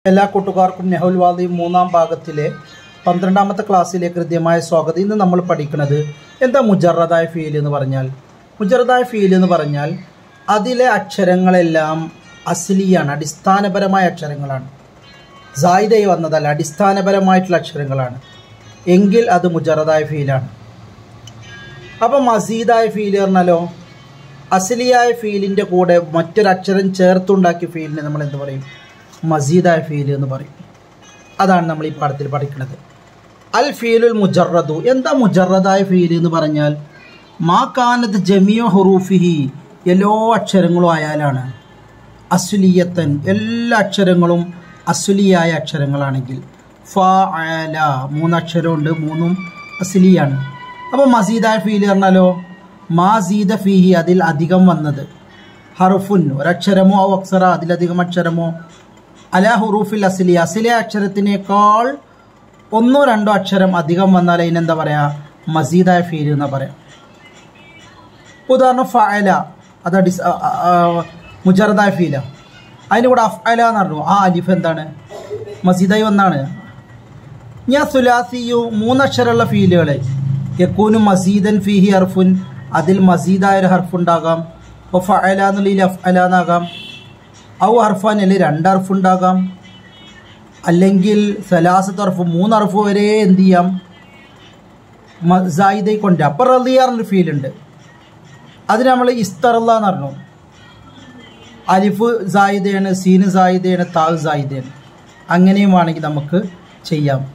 എല്ലാ കൂട്ടുകാർക്കും നെഹുൽ വാദി മൂന്നാം ഭാഗത്തിലെ പന്ത്രണ്ടാമത്തെ ക്ലാസ്സിലേക്ക് കൃത്യമായ സ്വാഗതം ഇന്ന് നമ്മൾ പഠിക്കുന്നത് എന്താ മുജറദായ ഫീൽ എന്ന് പറഞ്ഞാൽ മുജറദായ ഫീൽ എന്ന് പറഞ്ഞാൽ അതിലെ അക്ഷരങ്ങളെല്ലാം അസ്ലിയാണ് അടിസ്ഥാനപരമായ അക്ഷരങ്ങളാണ് സായിദായി വന്നതല്ല അടിസ്ഥാനപരമായിട്ടുള്ള അക്ഷരങ്ങളാണ് എങ്കിൽ അത് മുജറദായ ഫീലാണ് അപ്പം മസീദായ ഫീൽ പറഞ്ഞാലോ അസലിയായ ഫീലിൻ്റെ കൂടെ മറ്റൊരു അക്ഷരം ചേർത്തുണ്ടാക്കിയ ഫീലിനെ നമ്മൾ എന്ത് പറയും മസീദായ ഫീൽ എന്ന് പറയും അതാണ് നമ്മൾ ഈ പാഠത്തിൽ പഠിക്കുന്നത് അൽ ഫീലുൽ മുജറദു എന്താ മുജറദായ ഫീൽ എന്ന് പറഞ്ഞാൽ മാ കാനത്ത് ജമിയോ ഹുറൂഫിഹി എല്ലാ അക്ഷരങ്ങളും ആയാലാണ് അസുലിയത്തൻ എല്ലാ അക്ഷരങ്ങളും അസുലിയായ അക്ഷരങ്ങളാണെങ്കിൽ ഫ അല മൂന്നക്ഷരമുണ്ട് മൂന്നും അസുലിയാണ് അപ്പോൾ മസീദായ ഫീൽ പറഞ്ഞാലോ മാസീദ ഫീഹി അതിൽ അധികം വന്നത് ഹറുഫുൻ ഒരക്ഷരമോ ഔ അക്സറ അതിലധികം അക്ഷരമോ അല ഹുറൂഫിൽ അസിലി അസിലെ അക്ഷരത്തിനേക്കാൾ ഒന്നോ രണ്ടോ അക്ഷരം അധികം വന്നാൽ അതിനെന്താ പറയുക മസീദായ ഫീൽ എന്ന് പറയാം ഉദാഹരണം ഫഅല അത് അടിസ് മുജറദായ ഫീല അതിൻ്റെ കൂടെ അഫ്അല എന്ന് പറഞ്ഞു ആ അലിഫ് എന്താണ് മസീദായി ഒന്നാണ് ഞാൻ സുലാസിയു മൂന്നക്ഷരമുള്ള ഫീലുകളെ യക്കൂനു മസീദൻ ഫീഹി ഹർഫുൻ അതിൽ മസീദായ ഒരു ഹർഫുണ്ടാകാം ഇപ്പോൾ ഫഅല എന്നുള്ളതിൽ അഫ്അല എന്നാകാം ഔ ഹർഫാൻ അല്ലെങ്കിൽ രണ്ട് ഹർഫ് ഉണ്ടാകാം അല്ലെങ്കിൽ സലാസത്ത് ഹർഫ് മൂന്ന് ഹർഫ് വരെ എന്ത് ചെയ്യാം സായിദை കൊണ്ട് അപ്പം റലിയാറിൻ്റെ ഫീൽ ഉണ്ട് അതിന് നമ്മൾ ഇസ്തറല്ല എന്ന് പറഞ്ഞു അലിഫ് സായിദയാണ് സീന് സായിദയാണ് താവ് സായിദയാണ് അങ്ങനെയും വേണമെങ്കിൽ നമുക്ക് ചെയ്യാം